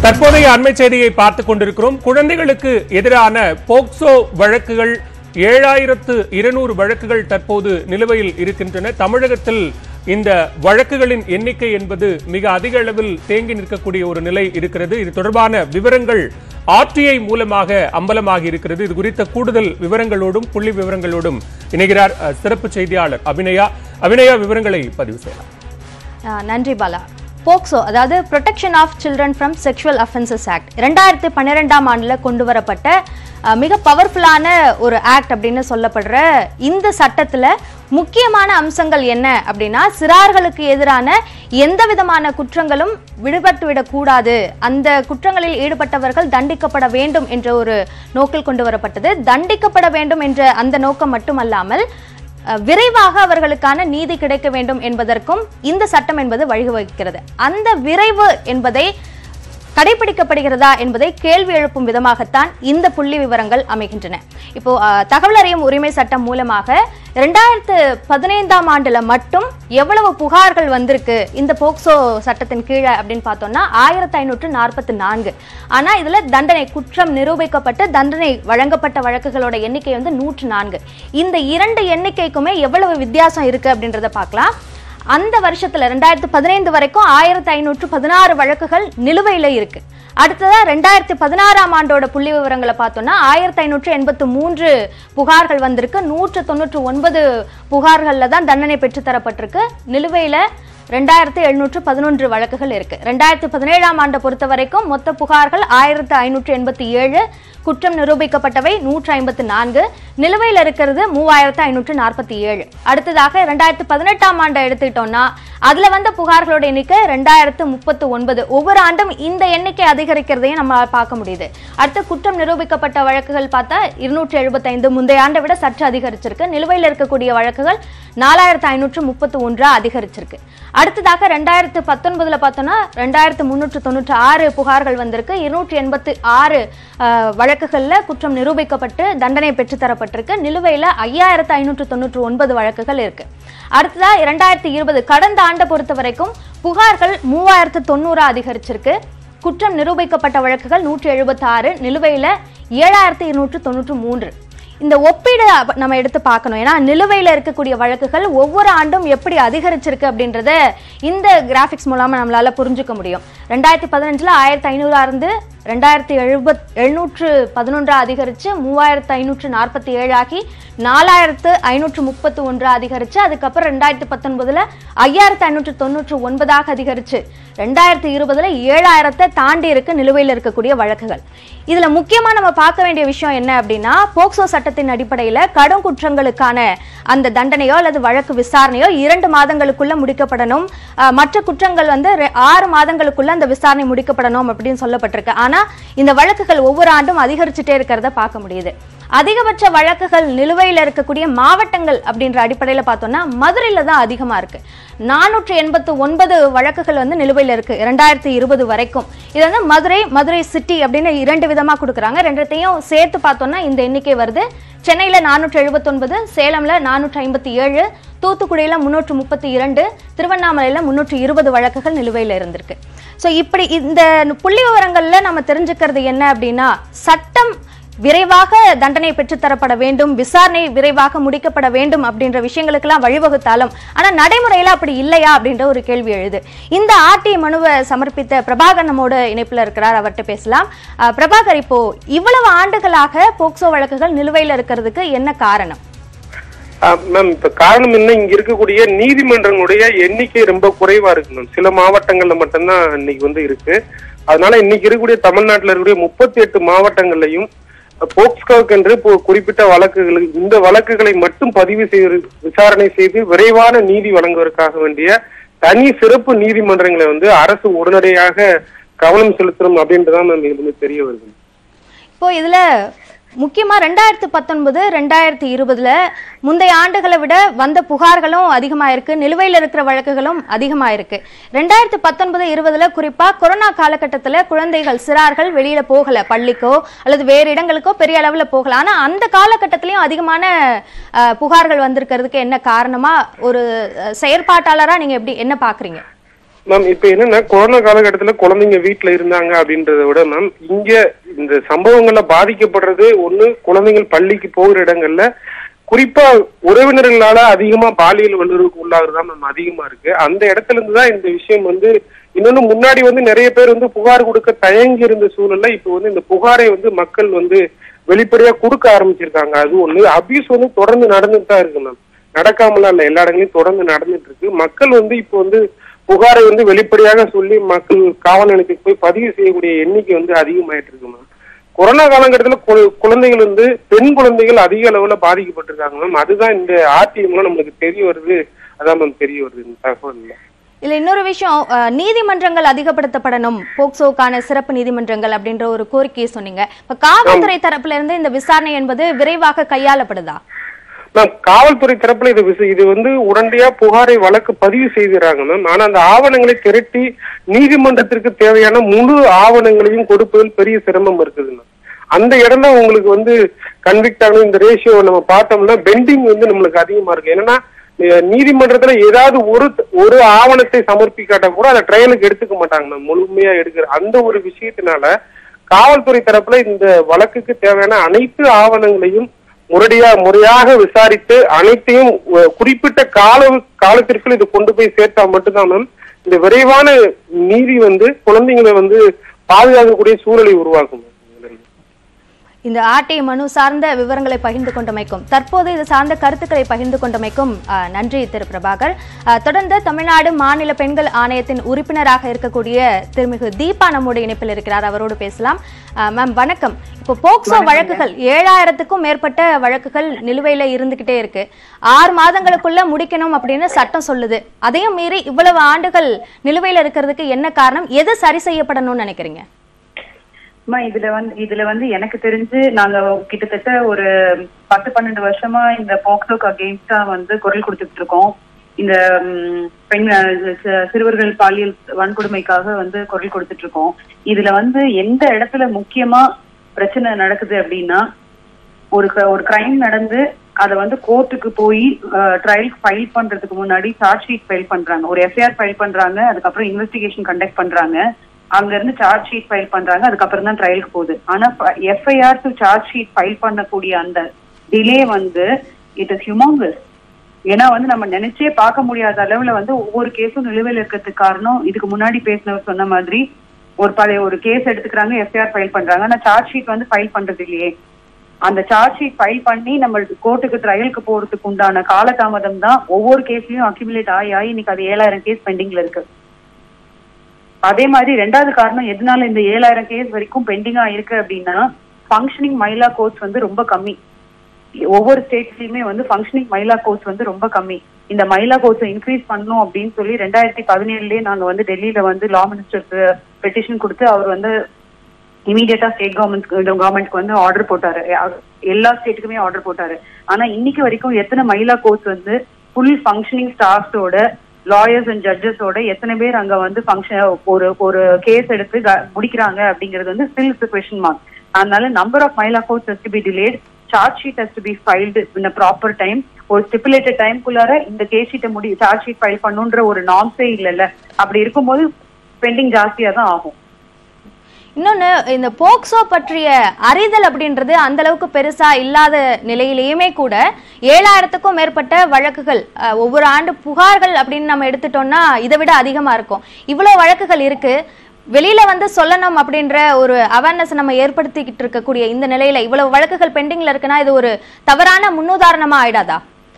தற்போதைய அண்மை செய்தியை பார்த்துக் கொண்டிருக்கிறோம் குழந்தைகளுக்கு எதிரான போக்சோ வழக்குகள் ஏழாயிரத்து இருநூறு வழக்குகள் தற்போது நிலுவையில் இருக்கின்றன தமிழகத்தில் இந்த வழக்குகளின் எண்ணிக்கை என்பது மிக அதிக அளவில் தேங்கி நிற்கக்கூடிய ஒரு நிலை இருக்கிறது இது தொடர்பான விவரங்கள் ஆர்டிஐ மூலமாக அம்பலமாகி இருக்கிறது இது குறித்த கூடுதல் விவரங்களோடும் புள்ளி விவரங்களோடும் இணைகிறார் அஹ், சிறப்பு செய்தியாளர் அபிநயா அபிநயா விவரங்களை பதிவு செய்யலாம் ஆ, நன்றி பாலா போக்சோ அதாவது protection of children from sexual offences act ரெண்டாயிரத்தி பன்னிரெண்டாம் ஆண்டில் கொண்டு வரப்பட்ட ஆ, மிக பவர்ஃபுல்லான ஒரு ஆக்ட் அப்படின்னு சொல்லப்படுற இந்த சட்டத்தில் முக்கியமான அம்சங்கள் என்ன அப்படின்னா சிறார்களுக்கு எதிரான எந்த விதமான குற்றங்களும் விடுபட்டு விடக்கூடாது அந்த குற்றங்களில் ஈடுபட்டவர்கள் தண்டிக்கப்பட வேண்டும் என்ற ஒரு நோக்கில் கொண்டு வரப்பட்டது தண்டிக்கப்பட வேண்டும் என்ற அந்த நோக்கம் மட்டுமல்லாமல் அஹ், விரைவாக அவர்களுக்கான நீதி கிடைக்க வேண்டும் என்பதற்கும் இந்த சட்டம் என்பது வழிவகுக்கிறது அந்த விரைவு என்பதை கடைபிடிக்கப்படுகிறதா என்பதை கேள்வி எழுப்பும் விதமாகத்தான் இந்த புள்ளி விவரங்கள் அமைகின்றன இப்போ அஹ், தகவல் அறியும் உரிமை சட்டம் மூலமாக ரெண்டாயிரத்து பதினைந்தாம் ஆண்டுல மட்டும் எவ்வளவு புகார்கள் வந்திருக்கு இந்த போக்சோ சட்டத்தின் கீழே அப்படின்னு பார்த்தோம்னா ஆயிரத்தி ஐநூற்று நாற்பத்தி நான்கு ஆனா இதுல தண்டனை குற்றம் நிரூபிக்கப்பட்டு தண்டனை வழங்கப்பட்ட வழக்குகளோட எண்ணிக்கை வந்து நூற்று நான்கு இந்த இரண்டு எண்ணிக்கைக்குமே எவ்வளவு வித்தியாசம் இருக்கு அப்படின்றத பார்க்கலாம் அந்த வருஷத்துல ரெண்டாயிரத்து பதினைந்து வரைக்கும் ஆயிரத்தி ஐநூற்று பதினாறு வழக்குகள் நிலுவையில இருக்கு அடுத்ததா ரெண்டாயிரத்தி பதினாறாம் ஆண்டோட புள்ளி விவரங்களை பார்த்தோம்னா ஆயிரத்தி ஐநூற்று எண்பத்து மூன்று புகார்கள் வந்திருக்கு நூற்று தொண்ணூற்று ஒன்பது புகார்கள்ல தான் தண்டனை பெற்று தரப்பட்டிருக்கு நிலுவையில ரெண்டாயிரத்து எழுநூற்று பதினொன்று வழக்குகள் இருக்கு ரெண்டாயிரத்து பதினேழாம் ஆண்டை பொறுத்த வரைக்கும் மொத்த புகார்கள் ஆயிரத்து ஐநூற்று எண்பத்தி ஏழு குற்றம் நிரூபிக்கப்பட்டவை நூற்று ஐம்பத்து நான்கு நிலுவையில் இருக்கிறது மூவாயிரத்து ஐநூற்று நாற்பத்தி ஏழு அடுத்ததாக ரெண்டாயிரத்து பதினெட்டாம் ஆண்டை எடுத்துக்கிட்டோம்னா அதுல வந்த புகார்களோட எண்ணிக்கை ரெண்டாயிரத்து முப்பத்து ஒன்பது ஒவ்வொரு ஆண்டும் இந்த எண்ணிக்கை அதிகரிக்கிறதையும் நம்ம பார்க்க முடியுது அடுத்து குற்றம் நிரூபிக்கப்பட்ட வழக்குகள் பார்த்தா இருநூற்றி எழுபத்தைந்து முந்தைய ஆண்டை விட சற்று அதிகரிச்சிருக்கு நிலுவையில் இருக்கக்கூடிய வழக்குகள் நாலாயிரத்து ஐநூற்று முப்பத்து ஒன்றா அதிகரிச்சிருக்கு அடுத்ததாக ரெண்டாயிரத்து பத்தொன்பதுல பார்த்தோம்னா ரெண்டாயிரத்து முன்னூற்று தொண்ணூற்று ஆறு புகார்கள் வந்திருக்கு இருநூற்றி எண்பத்து ஆறு அஹ், வழக்குகள்ல குற்றம் நிரூபிக்கப்பட்டு தண்டனை பெற்று தரப்பட்டிருக்கு நிலுவையில ஐயாயிரத்து ஐநூற்று தொண்ணூற்று ஒன்பது வழக்குகள் இருக்கு அடுத்ததா இரண்டாயிரத்தி இருபது கடந்த ஆண்டை பொறுத்த வரைக்கும் புகார்கள் மூவாயிரத்து தொண்ணூறா அதிகரிச்சிருக்கு குற்றம் நிரூபிக்கப்பட்ட வழக்குகள் நூற்றி எழுபத்தி ஆறு நிலுவையில ஏழாயிரத்து இருநூற்று தொண்ணூற்று மூன்று இந்த ஒப்பீடு அப்ப நம்ம எடுத்து பார்க்கணும் ஏன்னா நிலுவையில் இருக்கக்கூடிய வழக்குகள் ஒவ்வொரு ஆண்டும் எப்படி அதிகரிச்சிருக்கு அப்படின்றத இந்த கிராஃபிக்ஸ் மூலமா நம்மளால புரிஞ்சுக்க முடியும் ரெண்டாயிரத்தி பதினஞ்சுல ஆயிரத்தி ஐநூறா இருந்து ரெண்டாயிரத்தி எழுபத் எழுநூற்று பதினொன்றா அதிகரிச்சு மூவாயிரத்து ஐநூற்று நாற்பத்தி ஏழு ஆகி நாலாயிரத்து ஐநூற்று முப்பத்து ஒன்றா அதிகரிச்சு அதுக்கப்புறம் ரெண்டாயிரத்தி பத்தொன்பதுல ஐயாயிரத்து ஐநூற்று தொண்ணூற்று ஒன்பதாக அதிகரிச்சு ரெண்டாயிரத்தி இருபதுல ஏழாயிரத்தை தாண்டி இருக்கு நிலுவையில் இருக்கக்கூடிய வழக்குகள் இதுல முக்கியமா நம்ம பார்க்க வேண்டிய விஷயம் என்ன அப்படின்னா போக்சோ சட்டத்தின் அடிப்படையில கடும் குற்றங்களுக்கான அந்த தண்டனையோ அல்லது வழக்கு விசாரணையோ இரண்டு மாதங்களுக்குள்ள முடிக்கப்படணும் அஹ், மற்ற குற்றங்கள் வந்து ரெ- ஆறு மாதங்களுக்குள்ள அந்த விசாரணை முடிக்கப்படணும் அப்படின்னு சொல்லப்பட்டிருக்கு ஆனா இந்த வழக்குகள் ஒவ்வொரு ஆண்டும் அதிகரிச்சுட்டே இருக்கிறத பார்க்க முடியுது அதிகபட்ச வழக்குகள் நிலுவையில் இருக்கக்கூடிய மாவட்டங்கள் அப்படின்ற அடிப்படையில் பார்த்தோம்னா மதுரையில தான் அதிகமா இருக்கு நானூற்று எண்பத்து ஒன்பது வழக்குகள் வந்து நிலுவையில் இருக்கு இரண்டாயிரத்தி இருபது வரைக்கும் இது வந்து மதுரை மதுரை சிட்டி அப்படின்னு இரண்டு விதமா கொடுக்குறாங்க ரெண்டுத்தையும் சேர்த்து பார்த்தோம்னா இந்த எண்ணிக்கை வருது சென்னையில நானூற்று எழுபத்தொன்பது சேலம்ல நானூற்று ஐம்பத்தி ஏழு தூத்துக்குடியில முன்னூற்று முப்பத்தி இரண்டு திருவண்ணாமலையில முன்னூற்று இருபது வழக்குகள் நிலுவையில் இருந்திருக்கு ஸோ இப்படி இந்த புள்ளி விவரங்கள்ல நம்ம தெரிஞ்சுக்கிறது என்ன அப்படின்னா சட்டம் விரைவாக தண்டனை பெற்றுத்தரப்பட வேண்டும் விசாரணை விரைவாக முடிக்கப்பட வேண்டும் அப்படின்ற விஷயங்களுக்கெல்லாம் வழிவகுத்தாலும் ஆனா நடைமுறையில அப்படி இல்லையா அப்படின்ற ஒரு கேள்வி எழுது இந்த ஆர்டி மனுவை சமர்ப்பித்த பிரபாகர் நம்மோட இணைப்புல இருக்கிறார் அவர்கிட்ட பேசலாம் அஹ், பிரபாகர் இப்போ இவ்வளவு ஆண்டுகளாக போக்சோ வழக்குகள் நிலுவையில் இருக்கிறதுக்கு என்ன காரணம் மேம் இப்ப காரணம் என்ன இங்க இருக்கக்கூடிய நீதிமன்றங்களுடைய எண்ணிக்கை ரொம்ப குறைவா இருக்கு மேம் சில மாவட்டங்கள்ல மட்டும்தான் இன்னைக்கு வந்து இருக்கு அதனால இன்னைக்கு இருக்கக்கூடிய தமிழ்நாட்டுல இருக்கக்கூடிய முப்பத்தி எட்டு மாவட்டங்கள்லயும் போக்ஸ்கோவுக்கு என்று இப்போ குறிப்பிட்ட வழக்குகளுக்கு இந்த வழக்குகளை மட்டும் பதிவு செய்து விசாரணை செய்து விரைவான நீதி வழங்குவதற்காக வேண்டிய தனி சிறப்பு நீதிமன்றங்களை வந்து அரசு உடனடியாக கவனம் செலுத்தணும் அப்படின்றதான் மேம் இதுல இருந்து தெரிய வருது இப்போ இதுல முக்கியமா ரெண்டாயிரத்து பத்தொன்பது ரெண்டாயிரத்தி இருபதுல முந்தைய ஆண்டுகளை விட வந்த புகார்களும் அதிகமா இருக்கு நிலுவையில் இருக்கிற வழக்குகளும் அதிகமா இருக்கு ரெண்டாயிரத்து பத்தொன்பது இருபதுல குறிப்பா கொரோனா காலகட்டத்துல குழந்தைகள் சிறார்கள் வெளியில போகல பள்ளிக்கோ அல்லது வேறு இடங்களுக்கோ பெரிய அளவுல போகல ஆனா அந்த காலகட்டத்திலயும் அதிகமான அஹ், புகார்கள் வந்திருக்கிறதுக்கு என்ன காரணமா ஒரு அஹ், செயற்பாட்டாளரா நீங்க எப்படி என்ன பாக்குறீங்க மேம் இப்ப என்னன்னா கொரோனா காலகட்டத்துல குழந்தைங்க வீட்ல இருந்தாங்க அப்படின்றத விட மேம் இங்க இந்த சம்பவங்கள்ல பாதிக்கப்படுறது ஒண்ணு குழந்தைகள் பள்ளிக்கு போகிற இடங்கள்ல குறிப்பா உறவினர்களால அதிகமா பாலியல் வல்லுறவுக்கு உள்ளாகுறதா மேம் அதிகமா இருக்கு அந்த இடத்துல இருந்து தான் இந்த விஷயம் வந்து இன்னொன்னு முன்னாடி வந்து நிறைய பேர் வந்து புகார் கொடுக்க தயங்கி இருந்த சூழல்ல இப்போ வந்து இந்த புகாரை வந்து மக்கள் வந்து வெளிப்படையா கொடுக்க ஆரம்பிச்சிருக்காங்க அது ஒண்ணு அபியூஸ் வந்து தொடர்ந்து நடந்துட்டு தான் இருக்கு மேம் நடக்காமலாம் இல்ல எல்லா இடங்களையும் தொடர்ந்து நடந்துட்டு இருக்கு மக்கள் வந்து இப்போ வந்து புகாரை வந்து வெளிப்படையாக சொல்லி மக்கள் காவல் நிலையத்துக்கு போய் பதிவு செய்யக்கூடிய எண்ணிக்கை வந்து அதிகமாயிட்டு இருக்கு மேம் கொரோனா காலகட்டத்துல கு- குழந்தைகள் வந்து பெண் குழந்தைகள் அதிக அளவுல பாதிக்கப்பட்டிருக்காங்க மேம் அதுதான் இந்த ஆர்டிஎம்ல நம்மளுக்கு தெரிய வருது அதான் மேம் தெரிய வருது இந்த தகவல்ல இதுல இன்னொரு விஷயம் அஹ், நீதிமன்றங்கள் அதிகப்படுத்தப்படணும் போக்சோக்கான சிறப்பு நீதிமன்றங்கள் அப்படின்ற ஒரு கோரிக்கையை சொன்னீங்க இப்ப காவல்துறை தரப்புல இருந்து இந்த விசாரணை என்பது விரைவாக கையாளப்படுதா மேம் காவல்துறை தரப்புல இது விச- இது வந்து உடனடியா புகாரை வழக்கு பதிவு செய்கிறாங்க மேம் ஆனா அந்த ஆவணங்களை திரட்டி நீதிமன்றத்திற்கு தேவையான முழு ஆவணங்களையும் கொடுப்பதில் பெரிய சிரமம் இருக்குது மேம் அந்த இடம் தான் உங்களுக்கு வந்து கன்விக்ட் ஆகணும் இந்த ரேஷியோ நம்ம பார்த்தோம்னா பெண்டிங் வந்து நம்மளுக்கு அதிகமா இருக்கு என்னன்னா அஹ் நீதிமன்றத்துல ஏதாவது ஒரு ஒரு ஆவணத்தை சமர்ப்பிக்காட்டா கூட அதை ட்ரையலுக்கு எடுத்துக்க மாட்டாங்க மேம் முழுமையா எடுக்கிற அந்த ஒரு விஷயத்தினால காவல்துறை தரப்புல இந்த வழக்குக்கு தேவையான அனைத்து ஆவணங்களையும் முறையா முறையாக விசாரித்து அனைத்தையும் அஹ், குறிப்பிட்ட கால காலத்திற்குள் இது கொண்டு போய் சேர்த்தா மட்டும்தான் மேம் இந்த விரைவான நீதி வந்து குழந்தைங்களை வந்து பாதுகாக்கக்கூடிய சூழலை உருவாக்கும் மேம் இதுல இருந்து. இந்த ஆர்டி மனு சார்ந்த விவரங்களை பகிர்ந்து கொண்டமைக்கும் தற்போது இது சார்ந்த கருத்துக்களை பகிர்ந்து கொண்டமைக்கும் அஹ், நன்றி திரு பிரபாகர் அஹ், தொடர்ந்து தமிழ்நாடு மாநில பெண்கள் ஆணையத்தின் உறுப்பினராக இருக்கக்கூடிய திருமிகு தீபா நம்முடைய இணைப்பில் இருக்கிறார் அவரோடு பேசலாம் அஹ், மேம் வணக்கம் இப்போ போக்சோ வழக்குகள் ஏழாயிரத்துக்கும் மேற்பட்ட வழக்குகள் நிலுவையில இருந்துகிட்டே இருக்கு ஆறு மாதங்களுக்குள்ள முடிக்கணும் அப்படின்னு சட்டம் சொல்லுது அதையும் மீறி இவ்வளவு ஆண்டுகள் நிலுவையில இருக்கிறதுக்கு என்ன காரணம் எது சரி செய்யப்படணும்னு நினைக்கிறீங்க அம்மா இதுல வந்து இதுல வந்து எனக்கு தெரிஞ்சு நாங்க கிட்டத்தட்ட ஒரு பத்து பன்னெண்டு வருஷமா இந்த போக்சோக்கு அகெயின்ஸ்டா வந்து குரல் கொடுத்துட்டு இருக்கோம் இந்த ம், பெண் அஹ், சி- சிறுவர்கள் பாலியல் வன்கொடுமைக்காக வந்து குரல் கொடுத்துட்டு இருக்கோம் இதுல வந்து எந்த இடத்துல முக்கியமா பிரச்சனை நடக்குது அப்படின்னா ஒரு க- ஒரு கிரைம் நடந்து அதை வந்து கோர்ட்டுக்கு போய் ட்ரையல் ஃபைல் பண்றதுக்கு முன்னாடி சார்ஜ் ஷீட் ஃபைல் பண்றாங்க ஒரு எஃப்ஐஆர் ஃபைல் பண்றாங்க அதுக்கப்புறம் இன்வெஸ்டிகேஷன் கண்டக்ட் பண்றாங்க அங்க இருந்து சார்ஜ் ஷீட் ஃபைல் பண்றாங்க அதுக்கப்புறம் தான் ட்ரையலுக்கு போகுது ஆனா FIR to charge sheet file பண்ணக்கூடிய அந்த டிலே வந்து இட் இஸ் ஹியூமங்கஸ் ஏன்னா வந்து நம்ம நினைச்சே பார்க்க முடியாத அளவுல வந்து ஒவ்வொரு கேஸும் நிலுவையில் இருக்கிறதுக்கு காரணம் இதுக்கு முன்னாடி பேசினவர் சொன்ன மாதிரி ஒரு பழைய ஒரு கேஸ் எடுத்துக்கிறாங்க எஃப்ஐஆர் ஃபைல் பண்றாங்க ஆனா சார்ஜ் ஷீட் வந்து ஃபைல் பண்றது இல்லையே அந்த சார்ஜ் ஷீட் ஃபைல் பண்ணி நம்ம கோர்ட்டுக்கு ட்ரையலுக்கு போறதுக்கு உண்டான காலதாமதம் தான் ஒவ்வொரு கேஸ்லயும் அக்யூமுலேட் ஆகி ஆகி இன்னைக்கு அது ஏழாயிரம் கேஸ் பெண்டிங்ல இருக்கு அதே மாதிரி ரெண்டாவது காரணம் எதனால இந்த ஏழாயிரம் கேஸ் வரைக்கும் பெண்டிங்கா இருக்கு அப்படின்னா ஃபங்க்ஷனிங் மைலா கோர்ஸ் வந்து ரொம்ப கம்மி ஒவ்வொரு ஸ்டேட்ஸ்லயுமே வந்து ஃபங்க்ஷனிங் மைலா கோர்ஸ் வந்து ரொம்ப கம்மி இந்த மைலா கோர்ஸை இன்க்ரீஸ் பண்ணணும் அப்படின்னு சொல்லி ரெண்டாயிரத்தி பதினேழுலயே நாங்க வந்து டெல்லியில வந்து லா மினிஸ்டருக்கு பெட்டிஷன் கொடுத்து அவர் வந்து இமீடியட்டா ஸ்டேட் கவர்மெண்ட் கவர்மெண்ட்க்கு வந்து ஆர்டர் போட்டாரு அ- எல்லா ஸ்டேட்டுக்குமே ஆர்டர் போட்டாரு ஆனா இன்னைக்கு வரைக்கும் எத்தனை மயிலா கோர்ஸ் வந்து ஃபுல் ஃபங்க்ஷனிங் ஸ்டாஃப்ஸோட லாயர்ஸ் அண்ட் ஜட்ஜஸோட எத்தனை பேர் அங்க வந்து ஃபங்க்ஷன் ஒரு ஒரு கேஸ் எடுத்து க- முடிக்கிறாங்க அப்படிங்கிறது வந்து ஸ்டில் இஸ் கொஸ்டின் மார்க் அதனால number of mahila courts has to be delayed charge sheet has to be filed in proper time ஒரு ஸ்டிப்புலேட்டட் டைம்குள்ளார இந்த கேஸ் ஷீட்டை முடி சார்ஜ் ஷீட் ஃபைல் பண்ணுன்ற ஒரு நார்ம்ஸே இல்லைல்ல அப்படி இருக்கும்போது பெண்டிங் ஜாஸ்தியா தான் ஆகும் இன்னொன்னு இந்த போக்சோ பற்றிய அறிதல் அப்படின்றது அந்த அளவுக்கு பெருசா இல்லாத நிலையிலேயுமே கூட ஏழாயிரத்துக்கும் மேற்பட்ட வழக்குகள் அஹ், ஒவ்வொரு ஆண்டு புகார்கள் அப்படின்னு நம்ம எடுத்துட்டோம்னா இதை விட அதிகமா இருக்கும் இவ்வளவு வழக்குகள் இருக்கு வெளியில வந்து சொல்லணும் அப்படின்ற ஒரு அவேர்னஸ் நம்ம ஏற்படுத்திக்கிட்டு இருக்கக்கூடிய இந்த நிலையில இவ்வளவு வழக்குகள் பெண்டிங்ல இருக்குன்னா இது ஒரு தவறான முன்னுதாரணமா ஆயிடாதா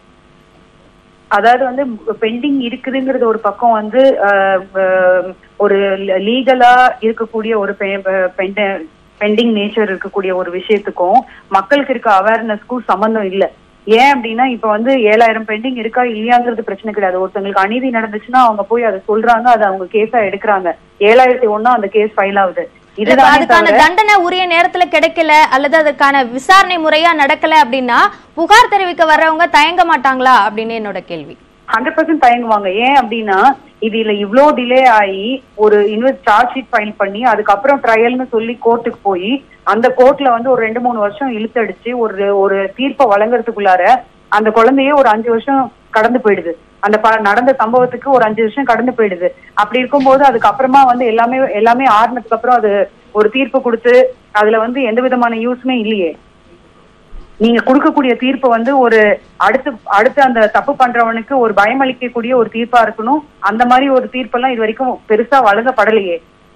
அதாவது வந்து பெண்டிங் இருக்குதுங்கிறது ஒரு பக்கம் வந்து ஆஹ், ஆஹ், ஒரு லீகலா இருக்கக்கூடிய ஒரு பெண்டிங் நேச்சர் இருக்கக்கூடிய ஒரு விஷயத்துக்கும் மக்களுக்கு இருக்க அவேர்னஸ்க்கும் சம்பந்தம் இல்ல ஏன் அப்படின்னா இப்ப வந்து ஏழாயிரம் பெண்டிங் இருக்கா இல்லையாங்கிறது பிரச்சனை கிடையாது ஒருத்தங்களுக்கு அநீதி நடந்துச்சுன்னா அவங்க போய் அதை சொல்றாங்க அதை அவங்க கேஸா எடுக்கிறாங்க ஏழாயிரத்தி ஒண்ணா அந்த கேஸ் ஃபைல் ஆகுது இல்ல, இதுதான் அதுக்கான தண்டனை உரிய நேரத்துல கிடைக்கல அல்லது அதுக்கான விசாரணை முறையா நடக்கல அப்படின்னா புகார் தெரிவிக்க வர்றவங்க தயங்க மாட்டாங்களா அப்படின்னு என்னோட கேள்வி ஹண்ட்ரட் பர்சன்ட் தயங்குவாங்க ஏன் அப்படின்னா இதுல இவ்ளோ டிலே ஆகி ஒரு இன்வெஸ்ட் சார்ஜ் ஷீட் ஃபைல் பண்ணி அதுக்கப்புறம் ட்ரையல்னு சொல்லி கோர்ட்டுக்கு போய் அந்த கோர்ட்ல வந்து ஒரு ரெண்டு மூணு வருஷம் இழுத்தடிச்சு ஒரு ஒரு தீர்ப்பை வழங்குறதுக்குள்ளார அந்த குழந்தையே ஒரு அஞ்சு வருஷம் கடந்து போயிடுது அந்த ப- நடந்த சம்பவத்துக்கு ஒரு அஞ்சு வருஷம் கடந்து போயிடுது அப்படி இருக்கும்போது அதுக்கப்புறமா வந்து எல்லாமே எல்லாமே ஆறுனதுக்கு அப்புறம் அது ஒரு தீர்ப்பு கொடுத்து அதுல வந்து எந்த விதமான யூஸுமே இல்லையே நீங்க கொடுக்கக்கூடிய தீர்ப்பு வந்து ஒரு அடுத்து அடுத்து அந்த தப்பு பண்றவனுக்கு ஒரு பயமளிக்கக்கூடிய ஒரு தீர்ப்பா இருக்கணும் அந்த மாதிரி ஒரு தீர்ப்பெல்லாம் இது வரைக்கும் பெருசா வழங்கப்படலையே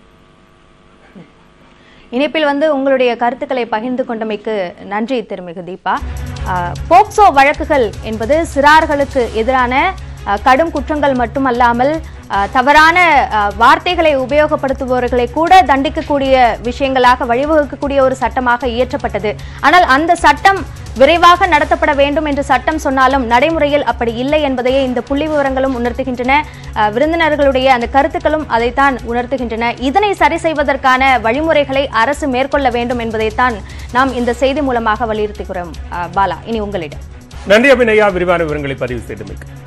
இணைப்பில் வந்து உங்களுடைய கருத்துக்களை பகிர்ந்து கொண்டமைக்கு நன்றி திருமிகு தீபா ஆஹ், போக்சோ வழக்குகள் என்பது சிறார்களுக்கு எதிரான ஆஹ், கடும் குற்றங்கள் மட்டுமல்லாமல் ஆஹ், தவறான ஆஹ், வார்த்தைகளை உபயோகப்படுத்துபவர்களை கூட தண்டிக்கக்கூடிய விஷயங்களாக வழிவகுக்கக்கூடிய ஒரு சட்டமாக இயற்றப்பட்டது ஆனால் அந்த சட்டம் விரைவாக நடத்தப்பட வேண்டும் என்று சட்டம் சொன்னாலும் நடைமுறையில் அப்படி இல்லை என்பதையே இந்த புள்ளி விவரங்களும் உணர்த்துகின்றன அஹ், விருந்தினர்களுடைய அந்த கருத்துக்களும் அதைத்தான் உணர்த்துகின்றன இதனை சரி செய்வதற்கான வழிமுறைகளை அரசு மேற்கொள்ள வேண்டும் என்பதைத்தான் நாம் இந்த செய்தி மூலமாக வலியுறுத்துகிறோம் அஹ், பாலா இனி உங்களிடம் நன்றி அபிநயா விரிவான விவரங்களை பதிவு செய்தமைக்கு